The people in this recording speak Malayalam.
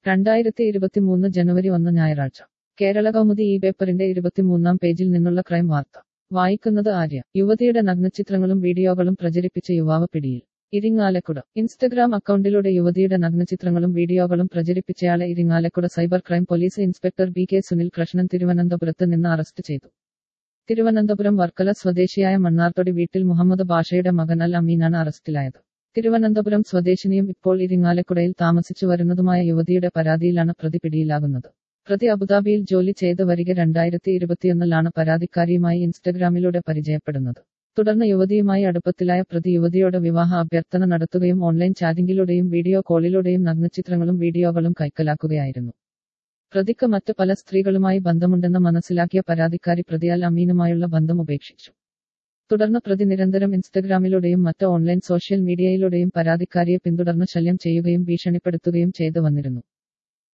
രണ്ടായിരത്തി ഇരുപത്തിമൂന്ന് ജനുവരി ഒന്ന് ഞായറാഴ്ച കേരള കൗമുദി ഈ പേപ്പറിന്റെ ഇരുപത്തിമൂന്നാം പേജിൽ നിന്നുള്ള ക്രൈം വാർത്ത വായിക്കുന്നത് ആര്യ യുവതിയുടെ നഗ്നചിത്രങ്ങളും വീഡിയോകളും പ്രചരിപ്പിച്ച യുവാവ് പിടിയിൽ ഇരിങ്ങാലക്കുട ഇൻസ്റ്റഗ്രാം അക്കൗണ്ടിലൂടെ യുവതിയുടെ നഗ്നചിത്രങ്ങളും വീഡിയോകളും പ്രചരിപ്പിച്ചയാളെ Irinjalakuda cyber crime police inspector B K Sunil Krishnan തിരുവനന്തപുരത്ത് നിന്ന് അറസ്റ്റ് ചെയ്തു തിരുവനന്തപുരം വർക്കല സ്വദേശിയായ മണ്ണാർതൊടി വീട്ടിൽ മുഹമ്മദ് ബാഷയുടെ മകൻ അൽ അമീനാണ് അറസ്റ്റിലായത് തിരുവനന്തപുരം സ്വദേശിനിയും ഇപ്പോൾ ഇരിങ്ങാലക്കുടയിൽ താമസിച്ചു വരുന്നതുമായ യുവതിയുടെ പരാതിയിലാണ് പ്രതി പിടിയിലാകുന്നത് പ്രതി അബുദാബിയിൽ ജോലി ചെയ്ത് വരിക രണ്ടായിരത്തി ഇരുപത്തിയൊന്നിലാണ് പരാതിക്കാരിയുമായി ഇൻസ്റ്റഗ്രാമിലൂടെ പരിചയപ്പെടുന്നത് തുടർന്ന് യുവതിയുമായി അടുപ്പത്തിലായ പ്രതി യുവതിയോട് വിവാഹ അഭ്യർത്ഥന നടത്തുകയും ഓൺലൈൻ ചാറ്റിംഗിലൂടെയും വീഡിയോ കോളിലൂടെയും നഗ്നചിത്രങ്ങളും വീഡിയോകളും കൈക്കലാക്കുകയായിരുന്നു പ്രതിക്ക് മറ്റ് പല സ്ത്രീകളുമായി ബന്ധമുണ്ടെന്ന് മനസ്സിലാക്കിയ പരാതിക്കാരി പ്രതി അൽ അമീനുമായുള്ള ബന്ധം ഉപേക്ഷിച്ചു തുടർന്ന് പ്രതി നിരന്തരം ഇൻസ്റ്റഗ്രാമിലൂടെയും മറ്റ് ഓൺലൈൻ സോഷ്യൽ മീഡിയയിലൂടെയും പരാതിക്കാരിയെ പിന്തുടർന്ന് ശല്യം ചെയ്യുകയും ഭീഷണിപ്പെടുത്തുകയും ചെയ്തു വന്നിരുന്നു